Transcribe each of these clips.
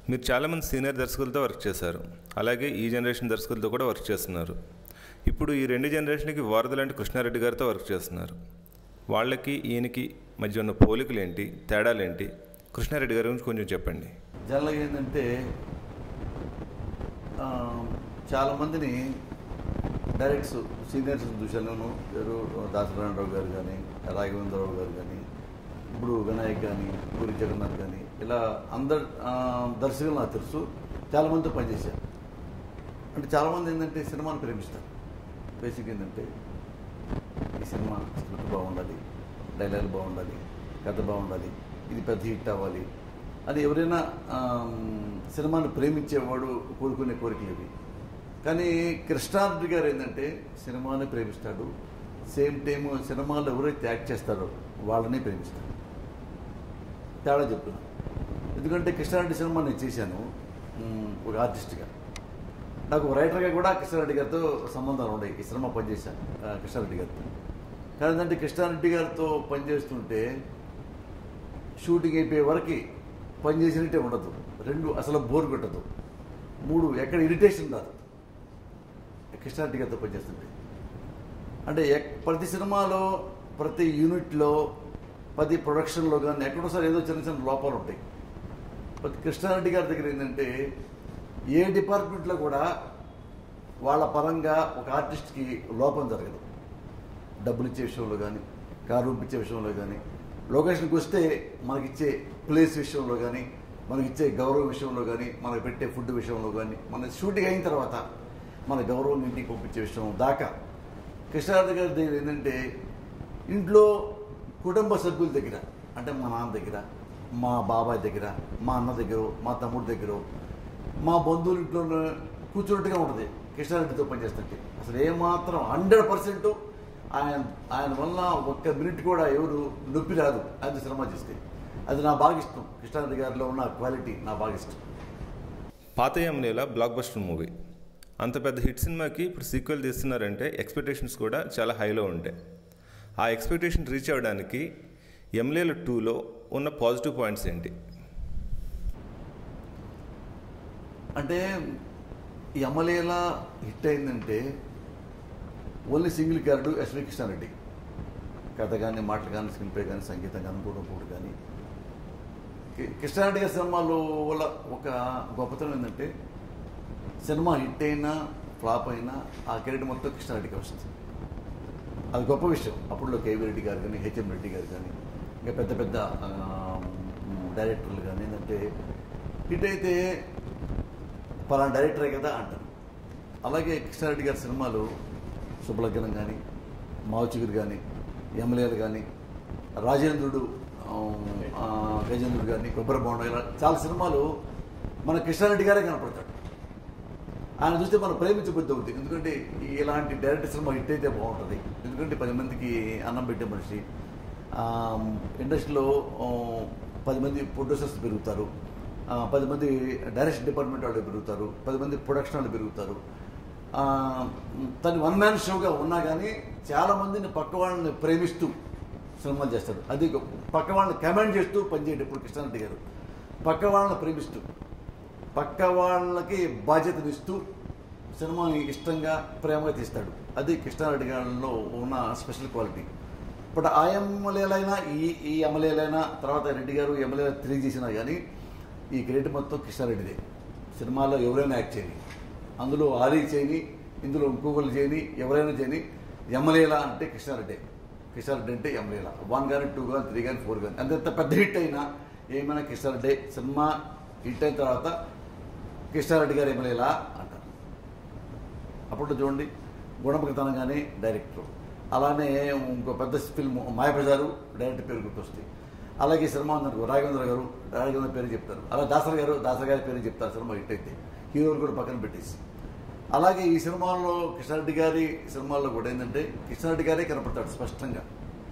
మీరు చాలామంది senior దర్శకులతో work చేశారు అలాగే ఈ జనరేషన్ దర్శకులతో కూడా వర్క్ చేస్తున్నారు ఇప్పుడు ఈ రెండు జనరేషన్కి వారధులాంటి కృష్ణారెడ్డి గారితో వర్క్ చేస్తున్నారు వాళ్ళకి ఈయనకి మధ్య ఉన్న పోలికలు ఏంటి తేడాలు ఏంటి కృష్ణారెడ్డి గారి గురించి కొంచెం చెప్పండి జనరల్గా ఏంటంటే ఆ, చాలామందిని డైరెక్ట్స్ సీనియర్స్ చూశాను ఎవరు దాసనారాయణరావు గారు కానీ రాఘవేంద్రరావు గారు కానీ ఇప్పుడు వినాయక్ కానీ పూరి జగన్నాథ్ కానీ ఇలా అందరు ఆ, దర్శకులు నాకు తెలుసు చాలామందితో పనిచేశాను అంటే చాలామంది ఏంటంటే సినిమాను ప్రేమిస్తారు బేసిక్ ఏంటంటే ఈ సినిమా స్క్రిప్ట్ బాగుండాలి డైలాగ్ బాగుండాలి కథ బాగుండాలి ఇది పెద్ద హిట్ అవ్వాలి అది ఎవరైనా ఆమ్, సినిమాను ప్రేమించేవాడు కోరుకునే కోరికలు ఇవి కానీ కృష్ణారెడ్డి గారు ఏంటంటే సినిమాని ప్రేమిస్తాడు సేమ్ టైం సినిమాలో ఎవరైతే యాక్ట్ చేస్తారో వాళ్ళని ప్రేమిస్తాడు తేడా చెప్తున్నాను ఎందుకంటే కృష్ణారెడ్డి సినిమా నేను చేశాను ఉమ్, ఒక ఆర్టిస్ట్గా నాకు రైటర్గా కూడా కృష్ణారెడ్డి గారితో సంబంధాలు ఉన్నాయి ఈ సినిమా పనిచేశాను ఆ, కృష్ణారెడ్డి గారితో కానీ ఏంటంటే కృష్ణారెడ్డి గారితో పనిచేస్తుంటే షూటింగ్ అయిపోయే వరకు పనిచేసినట్టే ఉండదు రెండు అసలు బోర్ కొట్టదు మూడు ఎక్కడ ఇరిటేషన్ రాదు కృష్ణారెడ్డి గారితో పనిచేస్తుంటే అంటే ఎక్- ప్రతి సినిమాలో ప్రతి యూనిట్లో ప్రతి ప్రొడక్షన్లో కానీ ఎక్కడోసారి ఏదో చిన్న చిన్న లోపాలు ఉంటాయి ప్రతి కృష్ణారెడ్డి గారి దగ్గర ఏంటంటే ఏ డిపార్ట్మెంట్లో కూడా వాళ్ళ పరంగా ఒక ఆర్టిస్ట్కి లోపం జరగదు డబ్బులు ఇచ్చే విషయంలో కానీ కారు పంపించే విషయంలో కానీ లొకేషన్కి వస్తే మనకిచ్చే ప్లేస్ విషయంలో కానీ మనకిచ్చే గౌరవ విషయంలో కానీ మనకు పెట్టే ఫుడ్ విషయంలో కానీ మన షూటింగ్ అయిన తర్వాత మన గౌరవం ఇంటికి పంపించే విషయం దాకా కృష్ణారెడ్డి గారి దగ్గర ఏంటంటే ఇంట్లో కుటుంబ సభ్యుల దగ్గర అంటే మా నాన్న దగ్గర మా బాబాయ్ దగ్గర మా అన్న దగ్గర మా తమ్ముడి దగ్గర మా బంధువుల ఇంట్లో కూర్చున్నట్టుగా ఉంటుంది కృష్ణారెడ్డితో పనిచేస్తుంటే అసలు ఏమాత్రం హండ్రెడ్ పర్సెంట్ ఆయన ఆయన వల్ల ఒక్క మినిట్ కూడా ఎవరు నొప్పి రాదు అది సినిమా చేస్తే అది నా బాగా ఇష్టం కృష్ణారెడ్డి గారిలో ఉన్న క్వాలిటీ నా బాగా ఇష్టం పాతయ్యంనేల బ్లాక్ బస్టర్ మూవీ అంత పెద్ద హిట్ సినిమాకి ఇప్పుడు సీక్వెల్ తీస్తున్నారంటే ఎక్స్పెక్టేషన్స్ కూడా చాలా హైలో ఉంటాయి ఆ ఎక్స్పెక్టేషన్ రీచ్ అవ్వడానికి ఎంలేల టూలో ఉన్న పాజిటివ్ పాయింట్స్ ఏంటి అంటే ఈ అమలేలా హిట్ అయిందంటే only single character SV Krishna Reddy కథ కానీ మాటలు కానీ స్క్రీన్ ప్లే కానీ సంగీతం కానీ కూడా కూడా కానీ కి- కృష్ణారెడ్డి గారి సినిమాలో వల్ల ఒక గొప్పతనం ఏంటంటే సినిమా హిట్ అయినా ఫ్లాప్ అయినా ఆ క్రెడిట్ మొత్తం కృష్ణారెడ్డికి వస్తుంది అది గొప్ప విషయం అప్పుడులో కేవీ రెడ్డి గారు కానీ హెచ్ఎం రెడ్డి గారు కానీ ఇంకా పెద్ద పెద్ద ఆ, డైరెక్టర్లు కానీ ఏంటంటే హిట్ అయితే పలానా డైరెక్టరే కదా అంటారు అలాగే కృష్ణారెడ్డి గారి సినిమాలు శుభలగ్నం కానీ మావుచిగురు కానీ ఎమ్మెల్యేలు కానీ రాజేంద్రుడు ఆ, ఆ, గజేంద్రుడు కానీ కొబ్బరి బొండ ఇలా చాలా సినిమాలు మన కృష్ణారెడ్డి గారే కనపడతాడు ఆయన చూస్తే మనం ప్రేమించబుద్ధి అవుతుంది ఎందుకంటే ఇలాంటి డైరెక్టర్ సినిమా హిట్ అయితే బాగుంటుంది ఎందుకంటే పది మందికి అన్నం పెట్టే మనిషి ఆ, ఇండస్ట్రీలో ఆ, పది మంది ప్రొడ్యూసర్స్ పెరుగుతారు ఆ, పది మంది డైరెక్షన్ డిపార్ట్మెంట్ వాళ్ళు పెరుగుతారు పది మంది ప్రొడక్షన్ వాళ్ళు పెరుగుతారు ఆ, తను వన్ మ్యాన్ షోగా ఉన్నా కానీ చాలా మందిని పక్క వాళ్ళని ప్రేమిస్తూ సినిమాలు చేస్తాడు అది పక్క వాళ్ళని కమాండ్ చేస్తూ పనిచేయటప్పుడు కృష్ణారెడ్డి గారు పక్క వాళ్ళని ప్రేమిస్తూ పక్క వాళ్ళకి బాధ్యతనిస్తూ సినిమాని ఇష్టంగా ప్రేమగా తీస్తాడు అది కృష్ణారెడ్డి గారిలో ఉన్న స్పెషల్ క్వాలిటీ బట్ ఆ ఎమ్మెల్యేలైనా ఈ ఈ ఎమ్మెల్యేలైనా తర్వాత రెడ్డి గారు ఎమ్మెల్యే తెలియజేసినా కానీ ఈ క్రెడిట్ మొత్తం కృష్ణారెడ్డిదే సినిమాలో ఎవరైనా యాక్ట్ చేయని అందులో ఆలీ చేయని ఇందులో ఇంకొకరు చేయని ఎవరైనా చేయని ఎమ్మెల్యేలా అంటే కృష్ణారెడ్డి కృష్ణారెడ్డి అంటే ఎమ్మెల్యేలా వన్ కానీ టూ కానీ త్రీ కానీ ఫోర్ కానీ అంత పెద్ద హిట్ అయినా ఏమైనా కృష్ణారెడ్డి సినిమా హిట్ అయిన తర్వాత కృష్ణారెడ్డి గారు ఎమ్మెల్యేలా అంటారు అప్పుడు చూడండి గుణముఖతనంగానే డైరెక్టర్ అలానే ఇంకో పెద్ద ఫిల్మ్ మాయబజారు డైరెక్టర్ పేరు గుర్తొస్తాయి అలాగే సినిమా ఉందనుకో రాఘవేంద్ర గారు రాఘవేంద్ర పేరు చెప్తారు అలా దాసరి గారు దాసరి గారి పేరు చెప్తారు సినిమా హిట్ అయితే హీరోలు కూడా పక్కన పెట్టేసి అలాగే ఈ సినిమాలో కృష్ణారెడ్డి గారి సినిమాల్లో కూడా ఏంటంటే కృష్ణారెడ్డి గారే కనపడతాడు స్పష్టంగా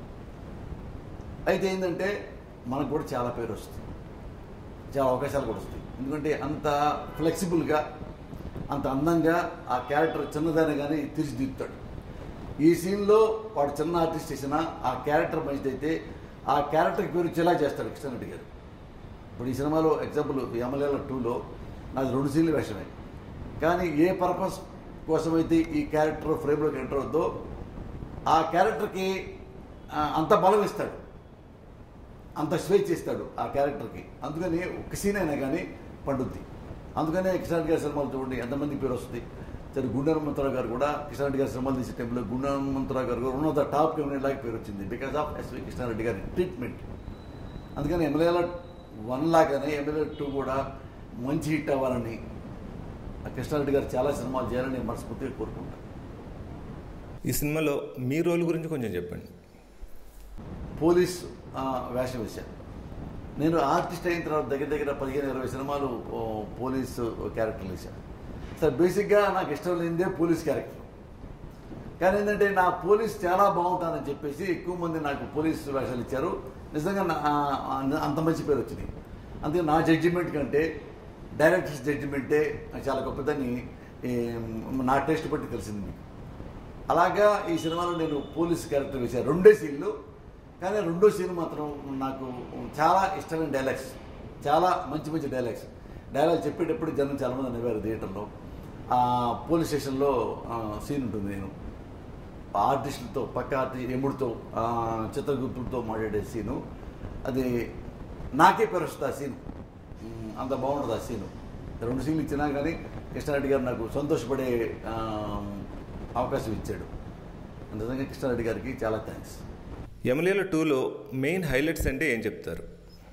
అయితే ఏంటంటే మనకు కూడా చాలా పేరు వస్తుంది చాలా అవకాశాలు కూడా వస్తాయి ఎందుకంటే అంత ఫ్లెక్సిబుల్గా అంత అందంగా ఆ క్యారెక్టర్ చిన్నదాన్ని కానీ తీర్చిదిద్దుతాడు ఈ సీన్లో వాడు చిన్న ఆర్టిస్ట్ చేసిన ఆ క్యారెక్టర్ మంచిదైతే ఆ క్యారెక్టర్కి పేరు చెలా చేస్తాడు కృష్ణారెడ్డి గారు ఇప్పుడు ఈ సినిమాలో ఎగ్జాంపుల్ యమలేల టూలో నాది రెండు సీన్లు వేషమే కానీ ఏ పర్పస్ కోసమైతే ఈ క్యారెక్టర్ ఫ్రేమ్లోకి ఎంటర్ అవుద్దో ఆ క్యారెక్టర్కి ఆ, అంత బలం ఇస్తాడు అంత స్వేచ్ఛ ఇస్తాడు ఆ క్యారెక్టర్కి అందుకని ఒక సీన్ అయినా కానీ పండుద్ది అందుకనే కిషన్ గారి సినిమాలు చూడండి ఎంతమంది పేరు వస్తుంది సరే గుండె హనుమంతరావు గారు కూడా కిషన్ గారి సినిమాలు తీసే టైంలో గుండె హనుమంతరావు గారు కూడా ఉన్నత టాప్ కెమెరాలాగా పేరు వచ్చింది బికాస్ ఆఫ్ ఎస్వి కృష్ణారెడ్డి గారి ట్రీట్మెంట్ అందుకని ఎమ్మెల్యేల వన్ లాగానే ఎమ్మెల్యే టూ కూడా మంచి హిట్ అవ్వాలని ఆ కృష్ణారెడ్డి గారు చాలా సినిమాలు చేయాలని నేను మనస్ఫూర్తిగా కోరుకుంటాను ఈ సినిమాలో మీ రోల్ గురించి కొంచెం చెప్పండి పోలీస్ ఆ, వేషం వేశాను నేను ఆర్టిస్ట్ అయిన తర్వాత దగ్గర దగ్గర పదిహేను ఇరవై సినిమాలు ఓ, పోలీసు క్యారెక్టర్లు వేశాను సార్ బేసిక్గా నాకు ఇష్టం లేనిదే పోలీస్ క్యారెక్టర్ కానీ ఏంటంటే నా పోలీస్ చాలా బాగుంటానని చెప్పేసి ఎక్కువ మంది నాకు పోలీస్ వేషాలు ఇచ్చారు నిజంగా నా- ఆ, అంత మంచి పేరు వచ్చింది అందుకే నా జడ్జిమెంట్ కంటే డైరెక్టర్స్ జడ్జిమెంటే చాలా గొప్పదని ఈ, నా టేస్ట్ బట్టి తెలిసింది మీకు అలాగా ఈ సినిమాలో నేను పోలీస్ క్యారెక్టర్ వేశాను రెండే సీన్లు కానీ రెండో సీన్ మాత్రం నాకు చాలా ఇష్టమైన డైలాగ్స్ చాలా మంచి మంచి డైలాగ్స్ డైలాగ్ చెప్పేటప్పుడు జనం చాలామంది అనేవారు థియేటర్లో ఆ పోలీస్ స్టేషన్లో ఆ, సీన్ ఉంటుంది నేను ఆర్టిస్టులతో పక్క ఆర్టిస్ట్ ఎముడితో ఆ, చిత్రగుప్తులతో మాట్లాడే సీను అది నాకే పేరు వస్తుంది ఆ సీన్ ఉమ్, అంత బాగుంటుంది ఆ సీను రెండు సీన్లు ఇచ్చినా కానీ కృష్ణారెడ్డి గారు నాకు సంతోషపడే ఆ, అవకాశం ఇచ్చాడు నిజంగా కృష్ణారెడ్డి గారికి చాలా థ్యాంక్స్ యమలీల టూలో మెయిన్ హైలైట్స్ అంటే ఏం చెప్తారు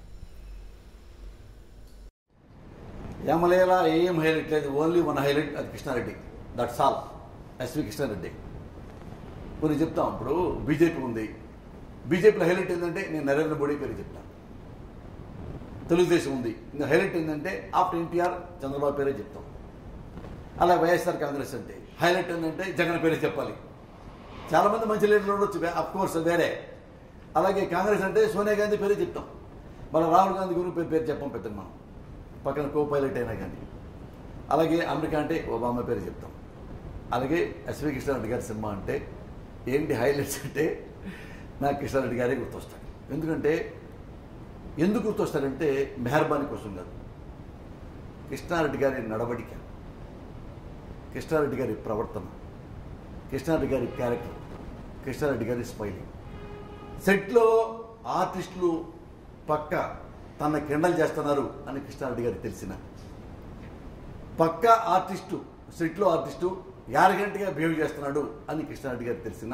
యమలేల ఏం హైలైట్ లేదు ఓన్లీ వన్ హైలైట్ అది Krishna Reddy that's all SV Krishna Reddy కొన్ని చెప్తాం ఇప్పుడు బీజేపీ ఉంది బీజేపీలో హైలైట్ ఏంటంటే నేను నరేంద్ర మోడీ పేరు చెప్తాను తెలుగుదేశం ఉంది ఇంకా హైలైట్ ఏంటంటే ఆఫ్టర్ ఎన్టీఆర్ చంద్రబాబు పేరే చెప్తాం అలా వైఎస్ఆర్ కాంగ్రెస్ అంటే హైలైట్ ఏంటంటే జగన్ పేరే చెప్పాలి చాలా మంది మంచి లీడర్లు ఉండొచ్చు అఫ్ కోర్స్ వేరే అలాగే కాంగ్రెస్ అంటే సోనియా గాంధీ పేరే చెప్తాం మన రాహుల్ గాంధీ గురి పేరు పేరు చెప్పం పెద్ద మనం పక్కన కో పైలట్ అయినా కానీ అలాగే అమెరికా అంటే ఒబామా పేరు చెప్తాం అలాగే ఎస్వి కృష్ణారెడ్డి గారి సినిమా అంటే ఏంటి హైలైట్స్ అంటే నాకు కృష్ణారెడ్డి గారే గుర్తొస్తాడు ఎందుకంటే ఎందుకు గుర్తొస్తాడంటే మెహర్బానీ కోసం కాదు కృష్ణారెడ్డి గారి నడవడిక కృష్ణారెడ్డి గారి ప్రవర్తన కృష్ణారెడ్డి గారి క్యారెక్టర్ కృష్ణారెడ్డి గారి స్మైలింగ్ సెట్లో ఆర్టిస్టులు పక్క తన కెండల్ చేస్తున్నారు అని కృష్ణారెడ్డి గారికి తెలిసిన పక్క ఆర్టిస్టు సెట్లో ఆర్టిస్టు యారగంటగా బిహేవ్ చేస్తున్నాడు అని కృష్ణారెడ్డి గారికి తెలిసిన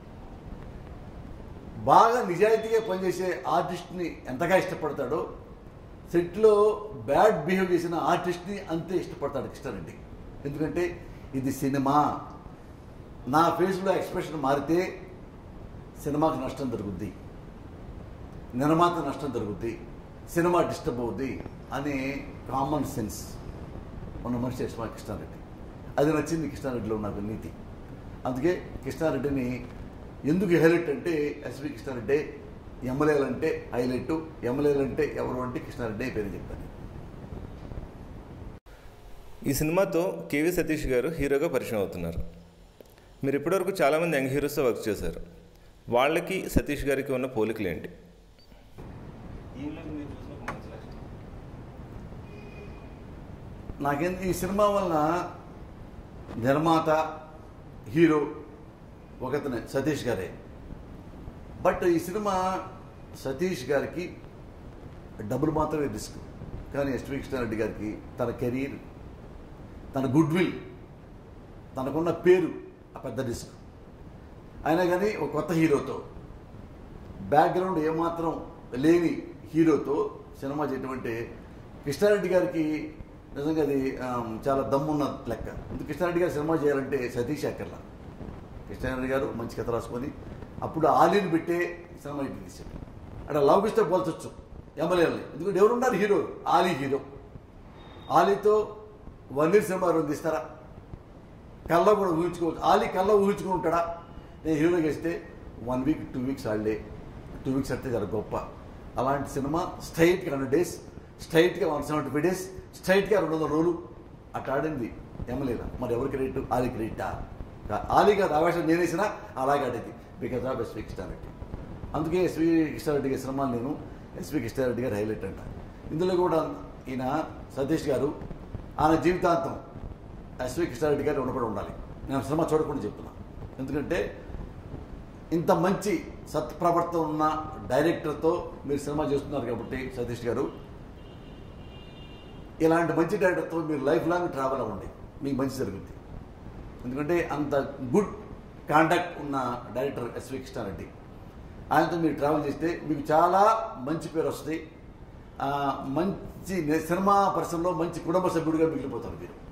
బాగా నిజాయితీగా పనిచేసే ఆర్టిస్ట్ని ఎంతగా ఇష్టపడతాడో సెట్లో బ్యాడ్ బిహేవ్ చేసిన ఆర్టిస్ట్ని అంతే ఇష్టపడతాడు కృష్ణారెడ్డి ఎందుకంటే ఇది సినిమా నా ఫేస్లో ఎక్స్ప్రెషన్ మారితే సినిమాకి నష్టం జరుగుద్ది నిర్మాత నష్టం జరుగుద్ది సినిమా డిస్టర్బ్ అవుద్ది అనే కామన్ సెన్స్ ఉన్న మనిషి యశ్వా కృష్ణారెడ్డి అది నచ్చింది కృష్ణారెడ్డిలో నాకు నీతి అందుకే కృష్ణారెడ్డిని ఎందుకు హైలైట్ అంటే ఎస్వి కృష్ణారెడ్డి ఎమ్మెల్యేలు అంటే హైలైట్ ఎమ్మెల్యేలు అంటే ఎవరు అంటే కృష్ణారెడ్డి పేరు చెప్పాను ఈ సినిమాతో కేవీ సతీష్ గారు హీరోగా పరిచయం అవుతున్నారు మీరు ఇప్పటివరకు చాలామంది యంగ్ హీరోస్తో వర్క్ చేశారు వాళ్ళకి సతీష్ గారికి ఉన్న పోలికలు ఏంటి నాకేం ఈ సినిమా వలన నిర్మాత హీరో ఒకతనే సతీష్ గారే బట్ ఈ సినిమా సతీష్ గారికి డబ్బులు మాత్రమే రిస్క్ కానీ ఎస్వి కృష్ణారెడ్డి గారికి తన కెరీర్ తన గుడ్ విల్ తనకున్న పేరు ఆ పెద్ద రిస్క్ అయినా కానీ ఒక కొత్త హీరోతో బ్యాక్గ్రౌండ్ ఏమాత్రం లేని హీరోతో సినిమా చేయటం అంటే కృష్ణారెడ్డి గారికి నిజంగా అది ఆమ్, చాలా దమ్మున్న లెక్క ఎందుకు కృష్ణారెడ్డి గారు సినిమా చేయాలంటే సతీష్ అక్కర్లా కృష్ణారెడ్డి గారు మంచి కథ రాసుకొని అప్పుడు ఆలీని పెట్టే సినిమా ఇంటికి తీశాడు అంటే లవ్ ఇస్తే పోల్చొచ్చు ఎమ్మెల్యేలని ఎందుకంటే ఎవరున్నారు హీరో ఆలీ హీరో ఆలీతో వన్ ఇయర్ సినిమా రెండు తీస్తారా కళ్ళ కూడా ఊహించుకోవచ్చు ఆలీ కళ్ళ ఊహించుకుని ఉంటాడా నేను హీరోగా వేస్తే one week two weeks holiday two weeks అంటే చాలా గొప్ప అలాంటి సినిమా స్ట్రైట్గా హండ్రెడ్ డేస్ స్ట్రైట్గా వన్ సెవెంటీ ఫైవ్ డేస్ స్ట్రైట్గా రెండు వందల రోజులు అట్లా ఆడింది ఎమ్మెల్యేలా మరి ఎవరికి రేటు ఆలీకి రేటా కా- ఆలీ గారు ఆవేశం నేనేసినా అలాగే ఆడేది బికాస్ ఆఫ్ ఎస్వి కృష్ణారెడ్డి అందుకే ఎస్వి కృష్ణారెడ్డి గారి సినిమాలు నేను ఎస్వి కృష్ణారెడ్డి గారు హైలైట్ అంట ఇందులో కూడా ఈయన సతీష్ గారు ఆయన జీవితాంతం ఎస్వి కృష్ణారెడ్డి గారు రుణపడి ఉండాలి నేను సినిమా చూడకుండా చెప్తున్నా ఎందుకంటే ఇంత మంచి సత్ప్రవర్తన ఉన్న డైరెక్టర్తో మీరు సినిమా చేస్తున్నారు కాబట్టి సతీష్ గారు ఇలాంటి మంచి డైరెక్టర్తో మీరు లైఫ్ లాంగ్ ట్రావెల్ అవ్వండి మీకు మంచి జరుగుతుంది ఎందుకంటే అంత గుడ్ కాంటాక్ట్ ఉన్న డైరెక్టర్ ఎస్వి కృష్ణారెడ్డి ఆయనతో మీరు ట్రావెల్ చేస్తే మీకు చాలా మంచి పేరు వస్తుంది ఆ, మంచి సినిమా పరిశ్రమలో మంచి కుటుంబ సభ్యుడిగా మిగిలిపోతారు మీరు